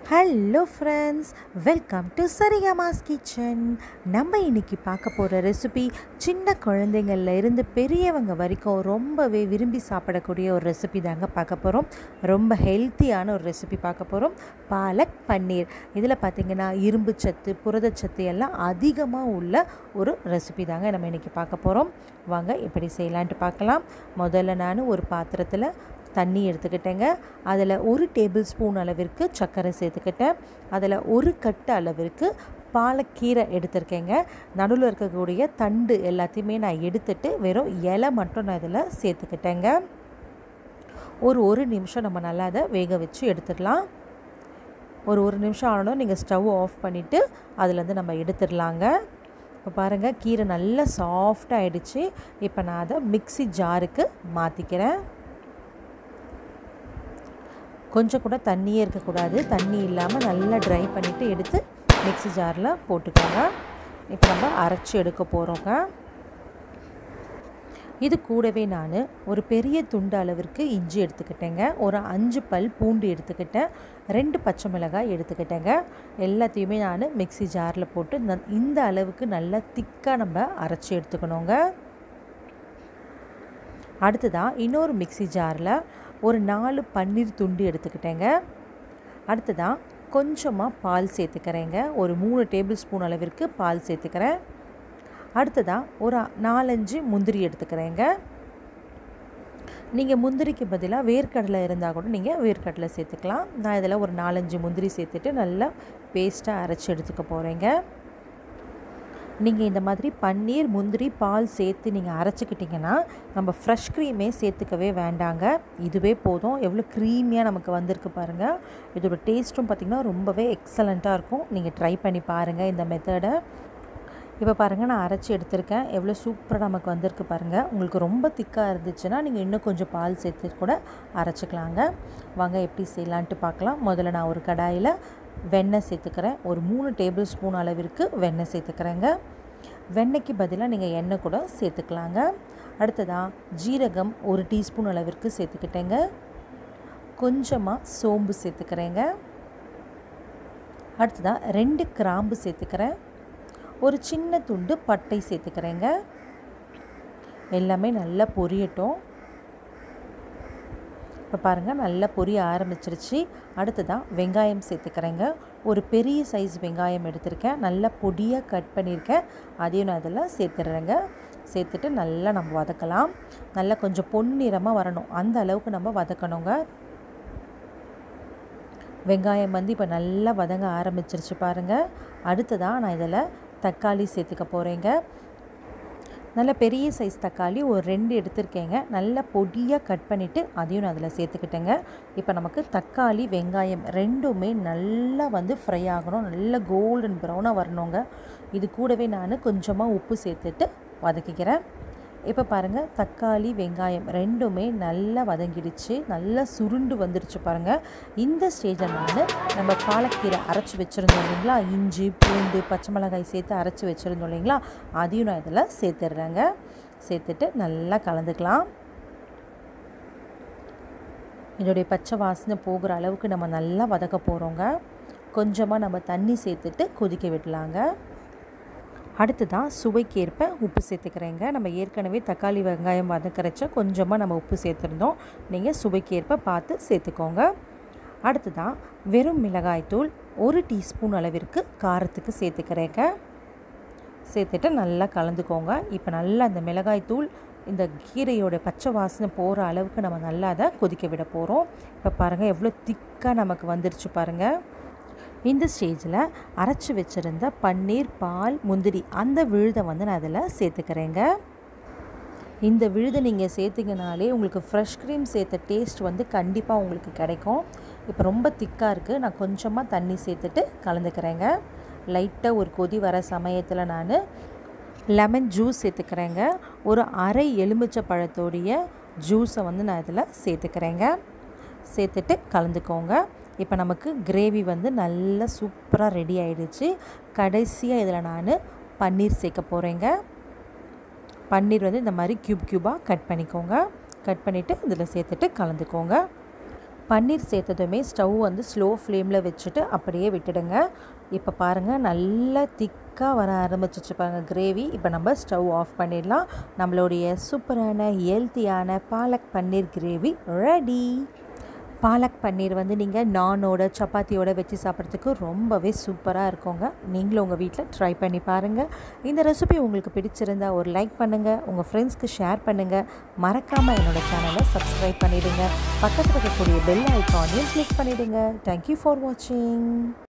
hello friends welcome to Saregamas kitchen நம்ம இன்னைக்கு பார்க்க போகிற ரெசிபி சின்ன குழந்தைங்கள்ல இருந்து பெரியவங்க வரைக்கும் ரொம்பவே விரும்பி சாப்பிடக்கூடிய ஒரு ரெசிபி தாங்க பார்க்க போகிறோம் ரொம்ப ஹெல்த்தியான ஒரு ரெசிபி பார்க்க போகிறோம் பாலக் பன்னீர் இதில் பார்த்திங்கன்னா இரும்பு சத்து புரதச்சத்து எல்லாம் அதிகமாக உள்ள ஒரு ரெசிபி தாங்க நம்ம இன்றைக்கி பார்க்க போகிறோம் வாங்க எப்படி செய்யலான்ட்டு பார்க்கலாம் முதல்ல நான் ஒரு பாத்திரத்தில் தண்ணி எடுத்துக்கிட்டேங்க அதில் ஒரு டேபிள் ஸ்பூன் அளவிற்கு சர்க்கரை சேர்த்துக்கிட்டேன் அதில் ஒரு கட்டு அளவிற்கு பாலக்கீரை எடுத்திருக்கேங்க நடுவில் இருக்கக்கூடிய தண்டு எல்லாத்தையுமே நான் எடுத்துட்டு வெறும் இலை மட்டும் நான் இதில் சேர்த்துக்கிட்டேங்க ஒரு ஒரு நிமிஷம் நம்ம நல்லா அதை வேக வச்சு எடுத்துடலாம் ஒரு ஒரு நிமிஷம் ஆனதும் நீங்கள் ஸ்டவ் ஆஃப் பண்ணிவிட்டு அதுலேருந்து நம்ம எடுத்துடலாங்க இப்போ பாருங்கள் கீரை நல்லா சாஃப்டாக ஆகிடுச்சு இப்போ நான் அதை மிக்சி ஜாருக்கு மாற்றிக்கிறேன் கொஞ்சம் கூட தண்ணியே இருக்கக்கூடாது தண்ணி இல்லாமல் நல்லா ட்ரை பண்ணிவிட்டு எடுத்து மிக்ஸி ஜாரில் போட்டுக்கோங்க இப்போ நம்ம அரைச்சி எடுக்க போகிறோங்க இது கூடவே நான் ஒரு பெரிய துண்டு அளவிற்கு இஞ்சி எடுத்துக்கிட்டேங்க ஒரு அஞ்சு பல் பூண்டு எடுத்துக்கிட்டேன் ரெண்டு பச்சை மிளகாய் எடுத்துக்கிட்டேங்க எல்லாத்தையுமே நான் மிக்ஸி ஜாரில் போட்டு இந்த அளவுக்கு நல்லா திக்காக நம்ம அரைச்சி எடுத்துக்கணுங்க அடுத்ததாக இன்னொரு மிக்ஸி ஜாரில் ஒரு நாலு பன்னீர் துண்டு எடுத்துக்கிட்டேங்க அடுத்ததாக கொஞ்சமாக பால் சேர்த்துக்கிறேங்க ஒரு மூணு டேபிள் ஸ்பூன் அளவிற்கு பால் சேர்த்துக்கிறேன் அடுத்ததாக ஒரு நாலஞ்சு முந்திரி எடுத்துக்கிறேங்க நீங்கள் முந்திரிக்கு பதிலாக வேர்க்கடலை இருந்தால் கூட நீங்கள் வேர்க்கடலை சேர்த்துக்கலாம் நான் இதில் ஒரு நாலஞ்சு முந்திரி சேர்த்துட்டு நல்லா பேஸ்ட்டாக அரைச்சி எடுத்துக்க போகிறேங்க நீங்கள் இந்த மாதிரி பன்னீர் முந்திரி பால் சேர்த்து நீங்கள் அரைச்சிக்கிட்டிங்கன்னா நம்ம ஃப்ரெஷ் க்ரீமே சேர்த்துக்கவே வேண்டாங்க இதுவே போதும் எவ்வளோ க்ரீமியாக நமக்கு வந்திருக்கு பாருங்கள் இதோட டேஸ்ட்டும் பார்த்திங்கன்னா ரொம்பவே எக்ஸலண்ட்டாக இருக்கும் நீங்கள் ட்ரை பண்ணி பாருங்கள் இந்த மெத்தடை இப்போ பாருங்கள் நான் அரைச்சி எடுத்திருக்கேன் எவ்வளோ சூப்பராக நமக்கு வந்திருக்கு பாருங்கள் உங்களுக்கு ரொம்ப திக்காக இருந்துச்சுன்னா நீங்கள் இன்னும் கொஞ்சம் பால் சேர்த்து கூட அரைச்சிக்கலாங்க வாங்க எப்படி செய்யலான்ட்டு பார்க்கலாம் முதல்ல நான் ஒரு கடாயில் வெண்ணெய் சேர்த்துக்கிறேன் ஒரு மூணு டேபிள் ஸ்பூன் அளவிற்கு வெண்ணெய் சேர்த்துக்கிறேங்க வெண்ணெய்க்கு பதிலாக நீங்கள் எண்ணெய் கூட சேர்த்துக்கலாங்க அடுத்ததாக ஜீரகம் ஒரு டீஸ்பூன் அளவிற்கு சேர்த்துக்கிட்டேங்க கொஞ்சமாக சோம்பு சேர்த்துக்கிறேங்க அடுத்ததாக ரெண்டு கிராம்பு சேர்த்துக்கிறேன் ஒரு சின்ன துண்டு பட்டை சேர்த்துக்கிறேங்க எல்லாமே நல்லா பொரியட்டும் இப்போ பாருங்கள் நல்லா பொரிய ஆரம்பிச்சிருச்சு அடுத்ததாக வெங்காயம் சேர்த்துக்கிறேங்க ஒரு பெரிய சைஸ் வெங்காயம் எடுத்திருக்கேன் நல்லா பொடியாக கட் பண்ணியிருக்கேன் அதையும் நான் அதில் சேர்த்துடுறேங்க சேர்த்துட்டு நல்லா நம்ம வதக்கலாம் நல்லா கொஞ்சம் பொன்னிறமாக வரணும் அந்த அளவுக்கு நம்ம வதக்கணுங்க வெங்காயம் வந்து இப்போ நல்லா வதங்க ஆரம்பிச்சிருச்சு பாருங்கள் அடுத்ததாக நான் இதில் தக்காளி சேர்த்துக்க போகிறேங்க நல்ல பெரிய சைஸ் தக்காளி ஒரு ரெண்டு எடுத்திருக்கேங்க நல்லா பொடியாக கட் பண்ணிவிட்டு அதையும் நான் அதில் சேர்த்துக்கிட்டேங்க இப்போ நமக்கு தக்காளி வெங்காயம் ரெண்டுமே நல்லா வந்து ஃப்ரை ஆகணும் நல்லா கோல்டன் ப்ரௌனாக வரணுங்க இது கூடவே நான் கொஞ்சமாக உப்பு சேர்த்துட்டு வதக்கிக்கிறேன் இப்போ பாருங்கள் தக்காளி வெங்காயம் ரெண்டுமே நல்லா வதங்கிடுச்சு நல்லா சுருண்டு வந்துடுச்சு பாருங்கள் இந்த ஸ்டேஜில் நான் நம்ம பாலக்கீரை அரைச்சி வச்சுருந்தோம் இல்லைங்களா இஞ்சி பூண்டு பச்சை மிளகாய் சேர்த்து அரைச்சி வச்சுருந்தோம் இல்லைங்களா அதையும் நான் இதில் சேர்த்துடுறேங்க சேர்த்துட்டு நல்லா கலந்துக்கலாம் இதோடைய பச்சை வாசனை போகிற அளவுக்கு நம்ம நல்லா வதக்க போகிறோங்க கொஞ்சமாக நம்ம தண்ணி சேர்த்துட்டு கொதிக்க விடலாங்க அடுத்ததாக சுவைக்கேற்ப உப்பு சேர்த்துக்கிறேங்க நம்ம ஏற்கனவே தக்காளி வெங்காயம் வதக்கரைச்ச கொஞ்சமாக நம்ம உப்பு சேர்த்துருந்தோம் நீங்கள் சுவைக்கேற்ப பார்த்து சேர்த்துக்கோங்க அடுத்ததாக வெறும் மிளகாய்த்தூள் ஒரு டீஸ்பூன் அளவிற்கு காரத்துக்கு சேர்த்துக்கிறேங்க சேர்த்துட்டு நல்லா கலந்துக்கோங்க இப்போ நல்லா அந்த மிளகாய்த்தூள் இந்த கீரையோட பச்சை வாசனை போகிற அளவுக்கு நம்ம நல்லா அதை கொதிக்க விட போகிறோம் இப்போ பாருங்கள் எவ்வளோ திக்காக நமக்கு வந்துருச்சு பாருங்கள் இந்த ஸ்டேஜில் அரைச்சி வச்சுருந்த பன்னீர் பால் முந்திரி அந்த விழுதை வந்து நான் அதில் சேர்த்துக்கிறேங்க இந்த விழுதை நீங்கள் சேர்த்திங்கனாலே உங்களுக்கு ஃப்ரெஷ் க்ரீம் சேர்த்த டேஸ்ட் வந்து கண்டிப்பாக உங்களுக்கு கிடைக்கும் இப்போ ரொம்ப திக்காக இருக்குது நான் கொஞ்சமாக தண்ணி சேர்த்துட்டு கலந்துக்கிறேங்க லைட்டாக ஒரு கொதி வர சமயத்தில் நான் லெமன் ஜூஸ் சேர்த்துக்கிறேங்க ஒரு அரை எலுமிச்சை பழத்தோடைய ஜூஸை வந்து நான் இதில் சேர்த்துக்கிறேங்க சேர்த்துட்டு கலந்துக்கோங்க இப்போ நமக்கு கிரேவி வந்து நல்லா சூப்பராக ரெடி ஆகிடுச்சு கடைசியாக இதில் நான் பன்னீர் சேர்க்க போகிறேங்க பன்னீர் வந்து இந்த மாதிரி க்யூப் க்யூபாக கட் பண்ணிக்கோங்க கட் பண்ணிவிட்டு இதில் சேர்த்துட்டு கலந்துக்கோங்க பன்னீர் சேர்த்ததுமே ஸ்டவ் வந்து ஸ்லோ ஃப்ளேமில் வச்சுட்டு அப்படியே விட்டுடுங்க இப்போ பாருங்கள் நல்லா திக்காக வர ஆரம்பிச்சிச்சு பாருங்கள் கிரேவி இப்போ நம்ம ஸ்டவ் ஆஃப் பண்ணிடலாம் நம்மளுடைய சூப்பரான ஹெல்த்தியான பாலக் பன்னீர் கிரேவி ரெடி பாலக் பன்னீர் வந்து நீங்கள் நானோட சப்பாத்தியோட வச்சு சாப்பிட்றதுக்கு ரொம்பவே சூப்பராக இருக்குங்க நீங்களும் உங்கள் வீட்டில் ட்ரை பண்ணி பாருங்கள் இந்த ரெசிபி உங்களுக்கு பிடிச்சிருந்தா ஒரு லைக் பண்ணுங்கள் உங்கள் ஃப்ரெண்ட்ஸ்க்கு ஷேர் பண்ணுங்கள் மறக்காமல் என்னோடய சேனலை சப்ஸ்கிரைப் பண்ணிவிடுங்க பக்கத்தில் இருக்கக்கூடிய பெல் ஐக்கானையும் கிளிக் பண்ணிவிடுங்க தேங்க்யூ ஃபார் வாட்சிங்